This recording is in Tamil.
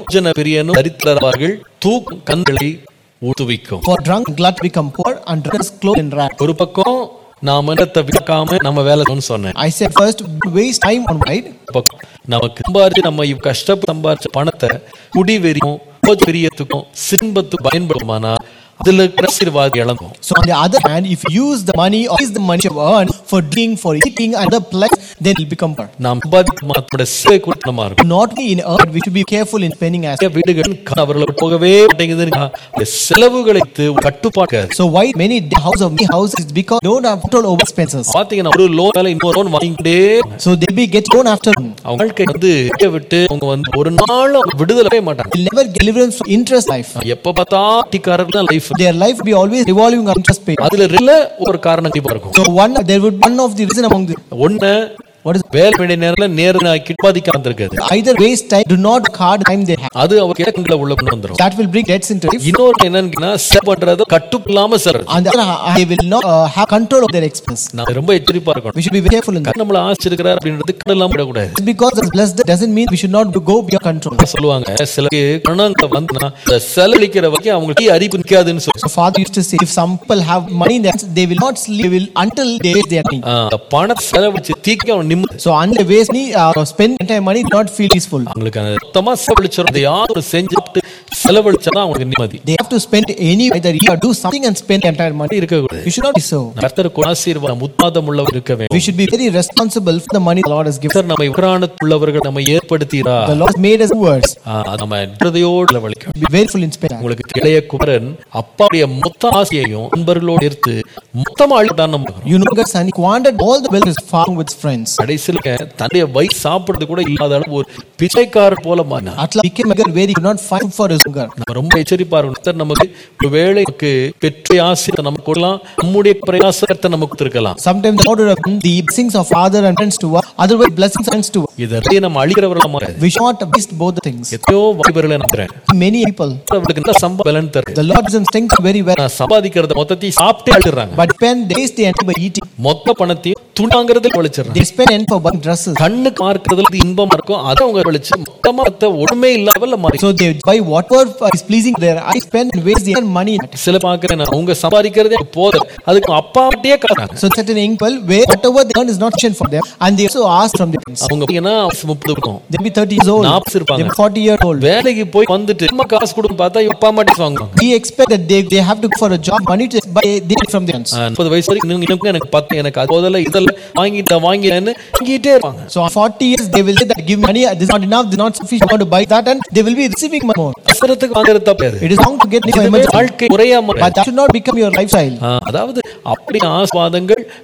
ஜன பிரியனும் தரித்திரவார்கள் தூக்கும் கண்களை ஊத்துவிக்கும் For drunk and glut become poor, and drunkards clothed in rags. ஒரு பக்கம் நாம இடத்தை விற்காம நம்ம வேலை செய்யணும்னு சொன்னேன் I said first, waste time on wide. பக்கம் நமக்கு சம்பாரிச்சு நம்ம இவ் கஷ்டப்பட்டு சம்பாரிச்ச பணத்தை குடிவெறியும் பிரியத்துக்கும் சின்பத்துக்கும் பயன்படுமானா அதுல இருக்கிற ஆசீர்வாதம் இழந்தோம் So on the other hand, if you use the money or use the money you have earned for drinking, for eating, and other pleasure, then it will become poor. நாம் சம்பாதிக்க மாத்தோட சேவை குறித்து நம்ம இருக்கும் Not only in earth, we should be careful in spending as. நிறைய வீடுகள் அவர்களுக்கு போகவே மாட்டேங்குதுன்னு இந்த செலவுகளை வைத்து கட்டுப்பாடு So why many house of many houses is because they don't have control over expenses. பாத்தீங்கன்னா ஒரு லோன் மேல இன்னொரு லோன் வாங்கிட்டே So they be get loan after loan. அவங்க வாழ்க்கை வந்து இதை விட்டு அவங்க வந்து ஒரு நாள் விடுதலை மாட்டாங்க Will never get deliverance from interest life. எப்ப பார்த்தா டிக்காரர் தான் life Their life be always revolving on interest pay. அதுல ரெல ஒரு காரணம் கண்டிப்பா இருக்கும் So one there would one of the reason among the ஒண்ணு what is வேலை வேண்டிய நேரத்துல நேரம் கிட்பாதிக்க வந்திருக்காது either waste time, do not hard time they have. அது அவங்க இலக்கங்களை உள்ள கொண்டு வந்துரும் That will bring debts into life. இன்னொரு என்னன்னா செலவு பண்றது கட்டுப்பு இல்லாம செலவு On the other hand, they will not uh, have control of their expense. நான் ரொம்ப எச்சரிப்பா இருக்கணும் We should be very careful in that. கர்த்தர் நம்மள ஆசிரிக்கிறார் அப்படின்றது கடலாம் விடக்கூடாது Just because it's blessed doesn't mean we should not go beyond control. சொல்லுவாங்க சிலருக்கு கணங்க வந்துனா இந்த செலவழிக்கிற வரைக்கும் அவங்களுக்கு அறிவு நிக்காதுன்னு சொல்லி So father used to say, if some people have money in their hands, they will not sleep they will until they waste their money. ஆ, அந்த பணத்தை செலவழிச்சு தீக்க அவன் நிம்மதி So until they waste money or spend entire money, they not feel peaceful. அவங்களுக்கு அந்த மொத்தமா செலவழிச்சிடும் அதை யாரும் செஞ்சுட்டு செலவழிச்சாதான் அவங்களுக்கு நிம்மதி They have to spend any either you or do something and spend the entire money. இருக்கக்கூடாது We should not be so. கர்த்தருக்கு ஆசீர்வாதம் உத்தாதம் உள்ளவர் இருக்க We வேண்டும் should be very responsible for the money the Lord has given. கர்த்தர் நம்மை உக்ரானத்துள்ளவர்கள் நம்ம ஏற்படுத்தீரா The Lord has made us words. ஆ, அது நம்ம இருதயோடு செலவழிக்கணும் Be very full in spending. உங்களுக்கு இளைய குமரன் அப்பாவுடைய மொத்த ஆசையையும் நண்பர்களோடு எடுத்து மொத்தமா அழுதான் நம்ம You know, God's son, he squandered all the wealth of his farm with his friends. கடைசியில தன்னுடைய வயிறு சாப்பிடுறது கூட இல்லாத அளவு ஒரு பிச்சைக்காரர் போல மாறினார் Atla became a girl where he could not find for his hunger. நம்ம ரொம்ப எச்சரிப்பா இருக்கணும் கர்த்தர் நமக்கு ஒருவேளை நமக்கு பெற்ற ஆசை நமக்கு கொடுக்கலாம் நம்முடைய பிரயாசத்தை நமக்கு கொடுத்திருக்கலாம் Sometimes the Lord would have given the blessings of father and friends to us, otherwise blessings friends to us. இதை நம்ம அழிக்கிறவர்களா மாறாது We should not waste both the things. எத்தனையோ வாய்ப்புகளை நம்புறேன் Many people, அவர்களுக்கு நல்ல சம்பா பலன் தருது the Lord gives them strength very well, நான் சம்பாதிக்கிறத மொத்தத்தையும் சாப்பிட்டே அழுறாங்க but spend days they end by eating. மொத்த பணத்தையும் துணாங்கிறதுல வலிச்சிடுறாங்க They spend end for buying dresses. கண்ணுக்கு பார்க்கறதுல இது இன்பமா இருக்கும் அதை அவங்க வலிச்சு மொத்தமா மொத்த ஒண்ணுமே இல்லாமல் மாறி So they buy whatever is pleasing to their eyes, spend and waste their money. in it. சில பாக்குறேன் நான் அவங்க சம்பாதிக்கிறதே போதும் அதுக்கு அப்பாட்டே காரணம் So certain young people, where whatever they earn is not sufficient for them, and they also ask from their parents. அவங்க பாத்தீங்கன்னா வயசு முப்பது இருக்கும் They'll be 30 years old, நாற்பது இருப்பாங்க. they'll be 40 years old. வேலைக்கு போய் வந்துட்டு நம்ம காசு கொடுக்க பார்த்தா இவங்க அப்பா மாட்டே வாங்குவாங்க We expect that they, they have to go for a job, money to buy they get from their parents. ஆ, முப்பது வயசு வரைக்கும் இன்னும் இன்னும் எனக்கு பத்து எனக்கு அது முதல்ல இதெல்லாம் வாங்கிட்டேன் வாங்கிட்டேன்னு வாங்கிட்டே இருப்பாங்க So at 40 years, they will say that give me money, this is not enough, this is not sufficient, I want to buy that, and they will be receiving more. அவசரத்துக்கு வாங்குறது தப்பு அது. It is wrong to get money for இதுவே emergency, வாழ்க்கை முறையா மாறாது. but that should not become your lifestyle. ஆ, அதாவது அப்படி ஆஸ்வாதங்கள்